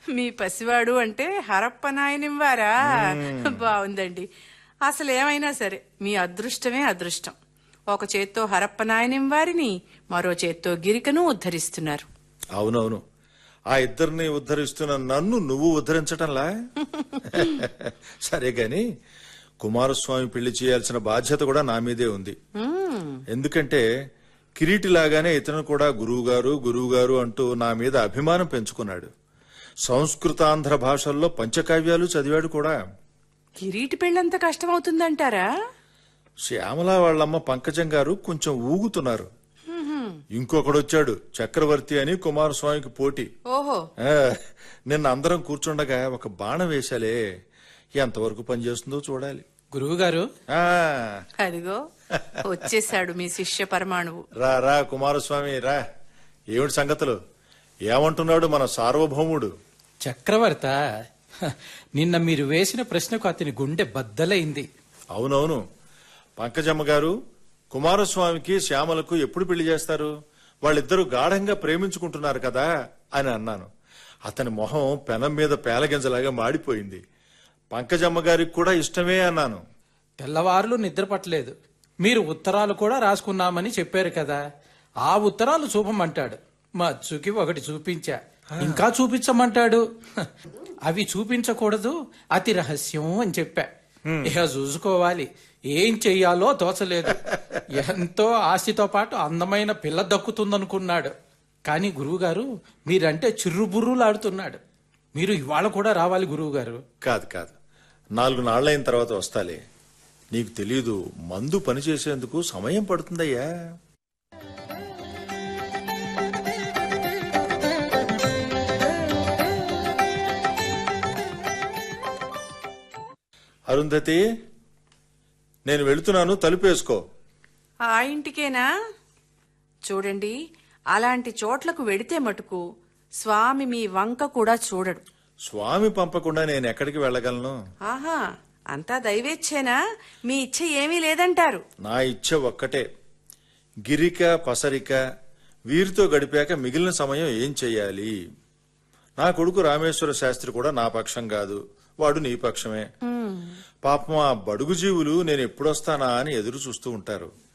మీ పసివాడు అంటే హరప్ప నాయనివ్వారా బాగుందండి అసలు ఏమైనా సరే మీ అదృష్టమే అదృష్టం ఒక చేత్తో హరప్ప నాయనింవారిని మరో చేత్తో గిరికను ఉద్ధరిస్తున్నారు అవునవును ఆ ఇద్దరిని ఉద్ధరిస్తున్న నన్ను నువ్వు ఉద్ధరించటంలా సరే గాని కుమారస్వామి పెళ్లి చేయాల్సిన బాధ్యత కూడా నా మీదే ఉంది ఎందుకంటే కిరీటిలాగానే ఇతను కూడా గురువుగారు గురువుగారు అంటూ నా మీద అభిమానం పెంచుకున్నాడు సంస్కృతాంధ్ర భాషల్లో పంచకావ్యాలు చదివాడు కూడా కిరీటి పెళ్ళంత కష్టమవుతుందంటారా శ్యామల వాళ్ళమ్మ పంకజం గారు కొంచెం ఊగుతున్నారు ఇంకొకడొచ్చాడు చక్రవర్తి అని కుమారస్వామికి పోటీ ఓహో ఆ, నిన్న అందరం కూర్చుండగా ఒక బాణం వేశాలే ఎంతవరకు పనిచేస్తుందో చూడాలి గురువుగారు ఆ అదిగో వచ్చేశాడు మీ శిష్య పరమాణువు రా రా కుమారస్వామి రా ఏమిటి సంగతులు ఏమంటున్నాడు మన సార్వభౌముడు చక్రవర్త హ, నిన్న మీరు వేసిన ప్రశ్నకు అతని గుండె బద్దలైంది అవునవును పంకజమ్మ గారు కుమారస్వామికి శ్యామలకు ఎప్పుడు పెళ్లి చేస్తారు వాళ్ళిద్దరూ గాఢంగా ప్రేమించుకుంటున్నారు కదా అని అన్నాను అతని మొహం పెనం మీద పేలగింజలాగా మాడిపోయింది పంకజమ్మ గారికి కూడా ఇష్టమే అన్నాను తెల్లవారులు నిద్ర పట్టలేదు మీరు ఉత్తరాలు కూడా రాసుకున్నామని చెప్పారు కదా ఆ ఉత్తరాలు చూపమంటాడు మా అచ్చుకి ఒకటి చూపించా ఇంకా చూపించమంటాడు హ, అవి చూపించకూడదు అతి రహస్యం అని చెప్పా ఇక చూసుకోవాలి ఏం చెయ్యాలో తోచలేదు ఎంతో ఆశతో పాటు అందమైన పిల్ల దక్కుతుందనుకున్నాడు కానీ గురువుగారు మీరంటే చిర్రుబుర్రులాడుతున్నాడు మీరు ఇవాళ కూడా రావాలి గురువుగారు కాదు కాదు నాలుగు నాళ్లైన తర్వాత వస్తాలే నీకు తెలీదు మందు పనిచేసేందుకు సమయం పడుతుందయ్యా అరుంధతి నేను వెళుతున్నాను తలుపేసుకో ఆ ఇంటికేనా చూడండి అలాంటి చోట్లకు వెడితే మటుకు స్వామి మీ వంక కూడా చూడడు స్వామి పంపకుండా నేను ఎక్కడికి వెళ్ళగలను ఆహా అంతా దైవేచ్ఛేనా మీ ఇచ్చ ఏమీ లేదంటారు నా ఇచ్చ ఒక్కటే గిరిక పసరిక వీరితో గడిపాక మిగిలిన సమయం ఏం చెయ్యాలి నా కొడుకు రామేశ్వర శాస్త్రి కూడా నా పక్షం కాదు వాడు నీ పక్షమే పాపం ఆ బడుగు జీవులు నేను ఎప్పుడొస్తానా అని ఎదురు చూస్తూ ఉంటారు